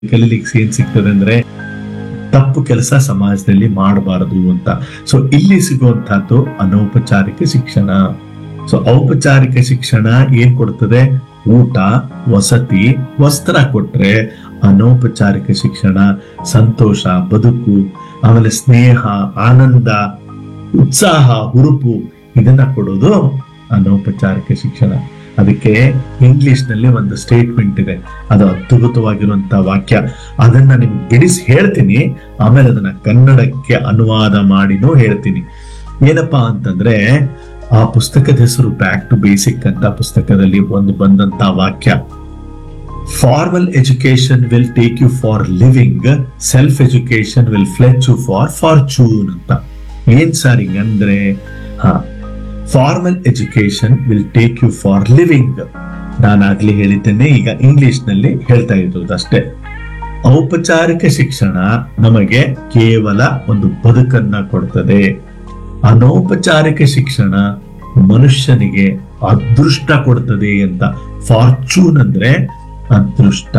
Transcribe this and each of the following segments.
ಕಲೀಲಿಕ್ಕೆ ಏನ್ ಸಿಗ್ತದೆ ಅಂದ್ರೆ ತಪ್ಪು ಕೆಲಸ ಸಮಾಜದಲ್ಲಿ ಮಾಡಬಾರದು ಅಂತ ಸೊ ಇಲ್ಲಿ ಸಿಗುವಂತಹದ್ದು ಅನೌಪಚಾರಿಕ ಶಿಕ್ಷಣ ಸೊ ಔಪಚಾರಿಕ ಶಿಕ್ಷಣ ಏನ್ ಕೊಡ್ತದೆ ಊಟ ವಸತಿ ವಸ್ತ್ರ ಕೊಟ್ರೆ ಅನೌಪಚಾರಿಕ ಶಿಕ್ಷಣ ಸಂತೋಷ ಬದುಕು ಆಮೇಲೆ ಸ್ನೇಹ ಆನಂದ ಉತ್ಸಾಹ ಹುರುಪು ಇದನ್ನ ಕೊಡೋದು ಅನೌಪಚಾರಿಕ ಶಿಕ್ಷಣ ಅದಕ್ಕೆ ಇಂಗ್ಲಿಷ್ ನಲ್ಲಿ ಒಂದು ಸ್ಟೇಟ್ಮೆಂಟ್ ಇದೆ ಅದು ಅದ್ಭುತವಾಗಿರುವಂತ ವಾಕ್ಯ ಅದನ್ನ ನಿಮ್ಗೆ ಬಿಡಿಸಿ ಹೇಳ್ತೀನಿ ಆಮೇಲೆ ಅದನ್ನ ಕನ್ನಡಕ್ಕೆ ಅನುವಾದ ಮಾಡಿನೂ ಹೇಳ್ತೀನಿ ಏನಪ್ಪಾ ಅಂತಂದ್ರೆ ಆ ಪುಸ್ತಕದ ಹೆಸರು ಬ್ಯಾಕ್ ಟು ಬೇಸಿಕ್ ಅಂತ ಪುಸ್ತಕದಲ್ಲಿ ಒಂದು ಬಂದಂತ ವಾಕ್ಯ formal education will take you for living self education will fetch you for fortune ಅಂತ ಏನ್ ಸರ್ ಹಿಂಗಂದ್ರೆ ಹಾ formal education will take you for living ನಾನಾಗ್ಲಿ ಹೇಳಿದ್ದೇನೆ ಈಗ ಇಂಗ್ಲಿಷ್ ನಲ್ಲಿ ಹೇಳ್ತಾ ಇರೋದು ಅಷ್ಟೇ ಔಪಚಾರಿಕ ಶಿಕ್ಷಣ ನಮಗೆ ಕೇವಲ ಒಂದು ಬದುಕನ್ನ ಕೊಡ್ತದೆ ಅನೌಪಚಾರಿಕ ಶಿಕ್ಷಣ ಮನುಷ್ಯನಿಗೆ ಅದೃಷ್ಟ ಕೊಡ್ತದೆ ಅಂತ ಫಾರ್ಚೂನ್ ಅಂದ್ರೆ ಅದೃಷ್ಟ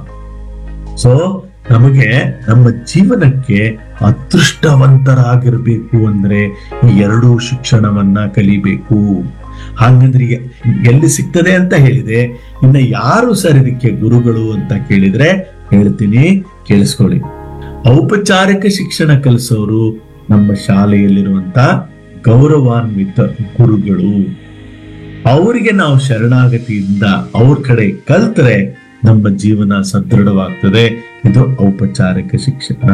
ಸೊ ನಮಗೆ ನಮ್ಮ ಜೀವನಕ್ಕೆ ಅದೃಷ್ಟವಂತರಾಗಿರ್ಬೇಕು ಅಂದ್ರೆ ಈ ಎರಡೂ ಶಿಕ್ಷಣವನ್ನ ಕಲಿಬೇಕು ಹಾಗಂದ್ರೆ ಈಗ ಎಲ್ಲಿ ಸಿಗ್ತದೆ ಅಂತ ಹೇಳಿದೆ ಇನ್ನ ಯಾರು ಸರ್ ಇದಕ್ಕೆ ಗುರುಗಳು ಅಂತ ಕೇಳಿದ್ರೆ ಹೇಳ್ತೀನಿ ಕೇಳಿಸ್ಕೊಳ್ಳಿ ಔಪಚಾರಿಕ ಶಿಕ್ಷಣ ಕಲಿಸೋರು ನಮ್ಮ ಶಾಲೆಯಲ್ಲಿರುವಂತ ಗೌರವಾನ್ವಿತ ಗುರುಗಳು ಅವರಿಗೆ ನಾವು ಶರಣಾಗತಿಯಿಂದ ಅವ್ರ ಕಡೆ ಕಲ್ತರೆ ನಮ್ಮ ಜೀವನ ಸದೃಢವಾಗ್ತದೆ ಇದು ಔಪಚಾರಿಕ ಶಿಕ್ಷಣ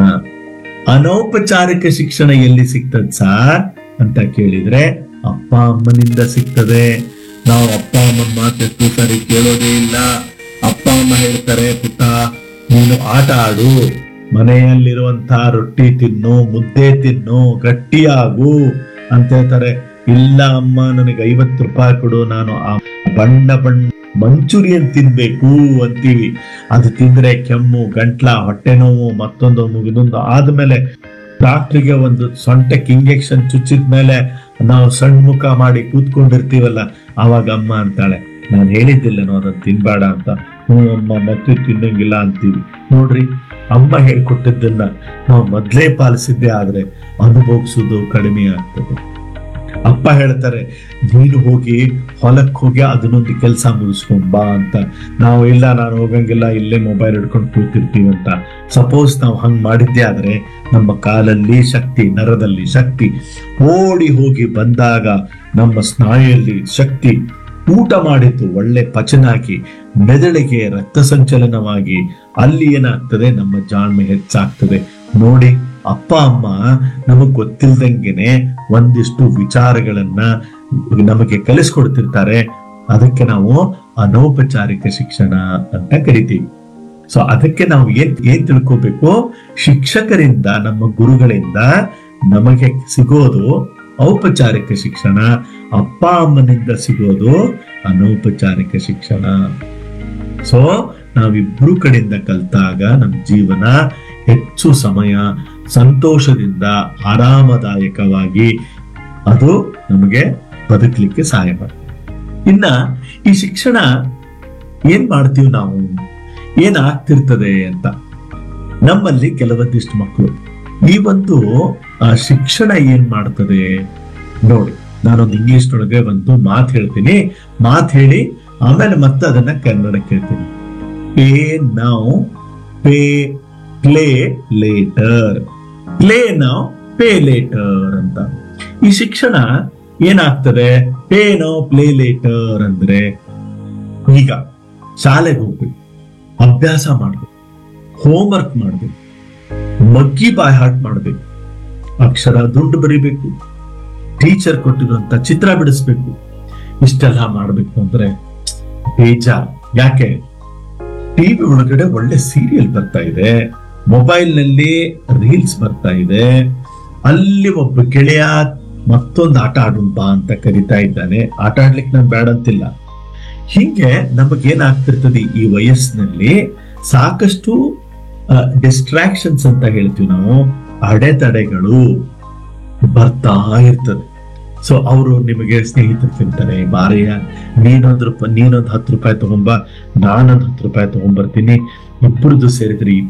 ಅನೌಪಚಾರಿಕ ಶಿಕ್ಷಣ ಎಲ್ಲಿ ಸಿಗ್ತದೆ ಸಾರ್ ಅಂತ ಕೇಳಿದ್ರೆ ಅಪ್ಪ ಅಮ್ಮನಿಂದ ಸಿಗ್ತದೆ ನಾವು ಅಪ್ಪ ಅಮ್ಮನ ಮಾತು ಸರಿ ಕೇಳೋದೇ ಇಲ್ಲ ಅಪ್ಪ ಅಮ್ಮ ಹೇಳ್ತಾರೆ ಪುಟ್ಟ ನೀನು ಆಟ ಆಡು ಮನೆಯಲ್ಲಿರುವಂತಹ ರೊಟ್ಟಿ ತಿನ್ನು ಮುದ್ದೆ ತಿನ್ನು ಗಟ್ಟಿಯಾಗು ಅಂತ ಹೇಳ್ತಾರೆ ಇಲ್ಲ ಅಮ್ಮ ನನಗೆ ಐವತ್ತು ರೂಪಾಯಿ ಕೊಡು ನಾನು ಆ ಬಣ್ಣ ಬಣ್ಣ ಮಂಚೂರಿಯನ್ ತಿನ್ಬೇಕು ಅಂತೀವಿ ಅದು ತಿಂದ್ರೆ ಕೆಮ್ಮು ಗಂಟ್ಲ ಹೊಟ್ಟೆ ನೋವು ಮತ್ತೊಂದು ಮುಗಿದೊಂದು ಆದ್ಮೇಲೆ ಡಾಕ್ಟ್ರಿಗೆ ಒಂದು ಸೊಂಟಕ್ಕೆ ಇಂಜೆಕ್ಷನ್ ಚುಚ್ಚಿದ ಮೇಲೆ ನಾವು ಸಣ್ಣ ಮುಖ ಮಾಡಿ ಕೂತ್ಕೊಂಡಿರ್ತೀವಲ್ಲ ಆವಾಗ ಅಮ್ಮ ಅಂತಾಳೆ ನಾನು ಹೇಳಿದ್ದಿಲ್ಲನೋ ಅದನ್ನ ತಿನ್ಬೇಡ ಅಂತ ಹ್ಞೂ ಅಮ್ಮ ಮತ್ತೆ ತಿನ್ನಂಗಿಲ್ಲ ಅಂತೀವಿ ನೋಡ್ರಿ ಅಮ್ಮ ಹೇಳ್ಕೊಟ್ಟಿದ್ದನ್ನ ನಾವು ಮೊದ್ಲೇ ಪಾಲಿಸಿದ್ದೇ ಆದ್ರೆ ಅನುಭವಿಸೋದು ಕಡಿಮೆ ಆಗ್ತದೆ ಅಪ್ಪ ಹೇಳ್ತಾರೆ ನೀನು ಹೋಗಿ ಹೊಲಕ್ಕೆ ಹೋಗಿ ಅದನ್ನೊಂದು ಕೆಲಸ ಮುಗಿಸ್ಕೊಂಡ್ ಬಾ ಅಂತ ನಾವು ಇಲ್ಲ ನಾನು ಹೋಗಂಗಿಲ್ಲ ಇಲ್ಲೇ ಮೊಬೈಲ್ ಹಿಡ್ಕೊಂಡು ಕೂತಿರ್ತೀವಿ ಅಂತ ಸಪೋಸ್ ನಾವು ಹಂಗ್ ಮಾಡಿದ್ದೇ ಆದ್ರೆ ನಮ್ಮ ಕಾಲಲ್ಲಿ ಶಕ್ತಿ ನರದಲ್ಲಿ ಶಕ್ತಿ ಓಡಿ ಹೋಗಿ ಬಂದಾಗ ನಮ್ಮ ಸ್ನಾಯುಯಲ್ಲಿ ಶಕ್ತಿ ಊಟ ಮಾಡಿದ್ದು ಒಳ್ಳೆ ಪಚನಾಗಿ ಮೆದುಳಿಗೆ ರಕ್ತ ಸಂಚಲನವಾಗಿ ಅಲ್ಲಿ ಏನಾಗ್ತದೆ ನಮ್ಮ ಜಾಣ್ಮೆ ಹೆಚ್ಚಾಗ್ತದೆ ನೋಡಿ ಅಪ್ಪ ಅಮ್ಮ ನಮಗ್ ಗೊತ್ತಿಲ್ದಂಗೆನೆ ಒಂದಿಷ್ಟು ವಿಚಾರಗಳನ್ನ ನಮಗೆ ಕಲಿಸ್ಕೊಡ್ತಿರ್ತಾರೆ ಅದಕ್ಕೆ ನಾವು ಅನೌಪಚಾರಿಕ ಶಿಕ್ಷಣ ಅಂತ ಕರಿತೀವಿ ಸೊ ಅದಕ್ಕೆ ನಾವು ಏನ್ ಏನ್ ತಿಳ್ಕೋಬೇಕು ಶಿಕ್ಷಕರಿಂದ ನಮ್ಮ ಗುರುಗಳಿಂದ ನಮಗೆ ಸಿಗೋದು ಔಪಚಾರಿಕ ಶಿಕ್ಷಣ ಅಪ್ಪ ಅಮ್ಮನಿಂದ ಸಿಗೋದು ಅನೌಪಚಾರಿಕ ಶಿಕ್ಷಣ ಸೊ ನಾವಿಬ್ರು ಕಡೆಯಿಂದ ಕಲ್ತಾಗ ನಮ್ಮ ಜೀವನ ಹೆಚ್ಚು ಸಮಯ ಸಂತೋಷದಿಂದ ಆರಾಮದಾಯಕವಾಗಿ ಅದು ನಮಗೆ ಬದುಕಲಿಕ್ಕೆ ಸಹಾಯ ಮಾಡ್ತದೆ ಇನ್ನ ಈ ಶಿಕ್ಷಣ ಏನ್ ಮಾಡ್ತೀವಿ ನಾವು ಏನ್ ಆಗ್ತಿರ್ತದೆ ಅಂತ ನಮ್ಮಲ್ಲಿ ಕೆಲವೊಂದಿಷ್ಟು ಮಕ್ಕಳು ಈ ಒಂದು ಆ ಶಿಕ್ಷಣ ಏನ್ ಮಾಡ್ತದೆ ನೋಡಿ ನಾನೊಂದು ಇಂಗ್ಲಿಷ್ ನೊಳಗೆ ಒಂದು ಮಾತು ಹೇಳ್ತೀನಿ ಮಾತು ಹೇಳಿ ಆಮೇಲೆ ಮತ್ತೆ ಅದನ್ನ ಕನ್ನಡಕ್ಕೆ ಹೇಳ್ತೀನಿ pay now pay play later play now pay later ಅಂತ ಈ ಶಿಕ್ಷಣ ಏನಾಗ್ತದೆ ಪೇ ನೌ ಪ್ಲೇ ಲೇಟರ್ ಅಂದ್ರೆ ಈಗ ಶಾಲೆಗೆ ಹೋಗ್ಬೇಕು ಅಭ್ಯಾಸ ಮಾಡ್ಬೇಕು ಹೋಮ್ವರ್ಕ್ ಮಾಡ್ಬೇಕು ಮಗ್ಗಿ ಬಾಯ್ ಹಾಟ್ ಮಾಡ್ಬೇಕು ಅಕ್ಷರ ದುಡ್ಡು ಬರಿಬೇಕು ಟೀಚರ್ ಕೊಟ್ಟಿರುವಂತ ಚಿತ್ರ ಬಿಡಿಸ್ಬೇಕು ಇಷ್ಟೆಲ್ಲ ಮಾಡ್ಬೇಕು ಅಂದ್ರೆ ಬೇಜಾರ್ ಯಾಕೆ ಟಿವಿ ಒಳಗಡೆ ಒಳ್ಳೆ ಸೀರಿಯಲ್ ಬರ್ತಾ ಇದೆ ಮೊಬೈಲ್ ನಲ್ಲಿ ರೀಲ್ಸ್ ಬರ್ತಾ ಇದೆ ಅಲ್ಲಿ ಒಬ್ಬ ಗೆಳೆಯ ಮತ್ತೊಂದು ಆಟ ಆಡೋಣ ಬಾ ಅಂತ ಕರಿತಾ ಇದ್ದಾನೆ ಆಟ ಆಡ್ಲಿಕ್ಕೆ ನಾನು ಬೇಡ ಅಂತಿಲ್ಲ ಹಿಂಗೆ ನಮಗೇನಾಗ್ತಿರ್ತದೆ ಈ ವಯಸ್ಸಿನಲ್ಲಿ ಸಾಕಷ್ಟು ಡಿಸ್ಟ್ರಾಕ್ಷನ್ಸ್ ಅಂತ ಹೇಳ್ತೀವಿ ನಾವು ಅಡೆತಡೆಗಳು ಬರ್ತಾ ಇರ್ತದೆ ಸೊ ಅವರು ನಿಮಗೆ ಸ್ನೇಹಿತರು ತಿಂತಾರೆ ಬಾರಯ್ಯ ನೀನೊಂದು ರೂಪಾಯಿ ನೀನೊಂದು ಹತ್ತು ರೂಪಾಯಿ ತಗೊಂಬ ನಾನೊಂದು ಹತ್ತು ರೂಪಾಯಿ ತಗೊಂಡ್ಬರ್ತೀನಿ ಇಬ್ಬರದು ಸೇರಿದ್ರೆ